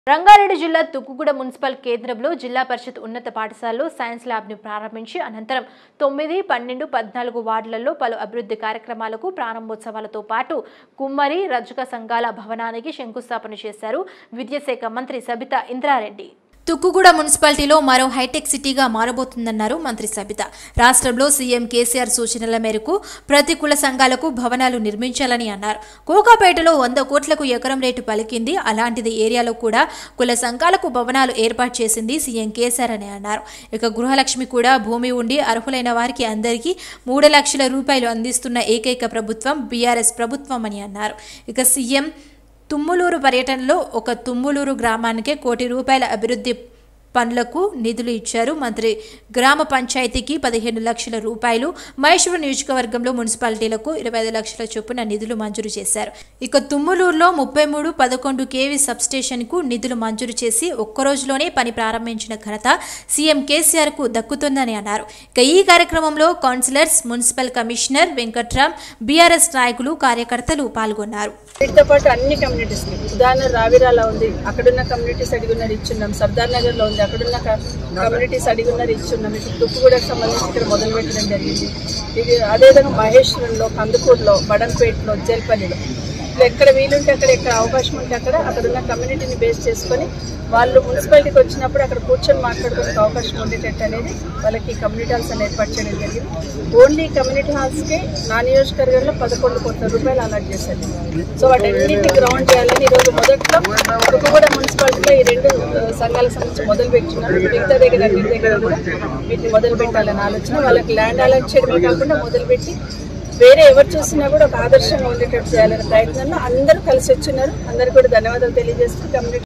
రంగారెడ్డి జిల్లా తుక్కుగూడ మున్సిపల్ కేంద్రంలో జిల్లా పరిషత్ ఉన్నత పాఠశాలలో సైన్స్ ల్యాబ్ను ప్రారంభించి అనంతరం తొమ్మిది పన్నెండు పద్నాలుగు వార్డులలో పలు అభివృద్ధి కార్యక్రమాలకు ప్రారంభోత్సవాలతో పాటు కుమ్మరి రజక సంఘాల భవనానికి శంకుస్థాపన చేశారు విద్యాశాఖ మంత్రి సబితా ఇంద్రారెడ్డి తుక్కుగూడ మున్సిపాలిటీలో మరో హైటెక్ సిటీగా మారబోతుందన్నారు మంత్రి సబిత రాష్ట్రంలో సీఎం కేసీఆర్ సూచనల మేరకు ప్రతి కుల సంఘాలకు భవనాలు నిర్మించాలని అన్నారు కోకాపేటలో వంద కోట్లకు ఎకరం రేటు పలికింది అలాంటిది ఏరియాలో కూడా కుల సంఘాలకు భవనాలు ఏర్పాటు చేసింది సీఎం కేసీఆర్ అని అన్నారు ఇక గృహలక్ష్మి కూడా భూమి ఉండి అర్హులైన వారికి అందరికీ మూడు లక్షల రూపాయలు అందిస్తున్న ఏకైక ప్రభుత్వం బీఆర్ఎస్ ప్రభుత్వం అని అన్నారు ఇక సీఎం తుమ్ములూరు పర్యటనలో ఒక తుమ్ములూరు గ్రామానికే కోటి రూపాయల అభివృద్ధి పనులకు నిధులు ఇచ్చారు మంత్రి గ్రామ పంచాయతీకి పదిహేను లక్షల రూపాయలు మహేశ్వరం నియోజకవర్గంలో మున్సిపాలిటీలకు ఇరవై ఐదు లక్షల చొప్పున నిధులు మంజూరు చేశారు ఇక తుమ్ములూరులో ముప్పై మూడు పదకొండు కేవీ సబ్స్టేషన్కు నిధులు మంజూరు చేసి ఒక్క రోజులోనే పని ప్రారంభించిన ఘనత సీఎం కేసీఆర్ కు దక్కుతుందని అన్నారు ఇక ఈ కార్యక్రమంలో councillors municipal commissioner Venkatram BRS నాయకులు కార్యకర్తలు పాల్గొన్నారు వీటితో పాటు అన్ని కమ్యూనిటీస్ ఉదాహరణ రావిరాలో ఉంది అక్కడున్న కమ్యూనిటీస్ అడిగున్నారు ఇచ్చున్నాం సర్దార్ నగర్ లో ఉంది అక్కడున్న కమ్యూనిటీస్ అడిగున్నారు ఇచ్చున్నాం ఇప్పుడు తుక్కుగూడకు సంబంధించి ఇక్కడ మొదలు పెట్టడం జరిగింది ఇది అదేవిధంగా మహేశ్వరంలో కందుకూరులో బడంపేటలో జల్పల్లిలో ఇట్లా ఎక్కడ వీలుంటే అక్కడ ఎక్కడ అవకాశం ఉంటే అక్కడ అక్కడున్న కమ్యూనిటీని బేస్ చేసుకొని వాళ్ళు మున్సిపాలిటీకి వచ్చినప్పుడు అక్కడ కూర్చొని మాట్లాడుకోవడానికి అవకాశం ఉండేటట్టు అనేది వాళ్ళకి కమ్యూనిటీ హాల్స్ అని ఏర్పాటు చేయడం జరిగింది ఓన్లీ కమ్యూనిటీ హాల్స్కి నా నియోజకవర్గంలో పదకొండు కోట్ల రూపాయలు అలాట్ చేశారు సో వాటన్నింటినీ గ్రౌండ్ చేయాలని ఈరోజు మొదట్లో కూడా మున్సిపాలిటీలో ఈ రెండు ఆ, సంఘాలకు సంబంధించి మొదలు పెట్టున్నారు మిగతా దగ్గర అన్నిటి దగ్గర కూడా వీటిని మొదలు పెట్టాలని ఆలోచన వాళ్ళకి ల్యాండ్ అలాట్ చేయడమే కాకుండా మొదలుపెట్టి వేరే ఎవరు చూసినా కూడా ఒక ఆదర్శంగా ఉండేటట్టు చేయాలనే ప్రయత్నంలో అందరూ కలిసి వచ్చున్నారు అందరూ కూడా ధన్యవాదాలు తెలియజేస్తూ కమ్యూనిటీ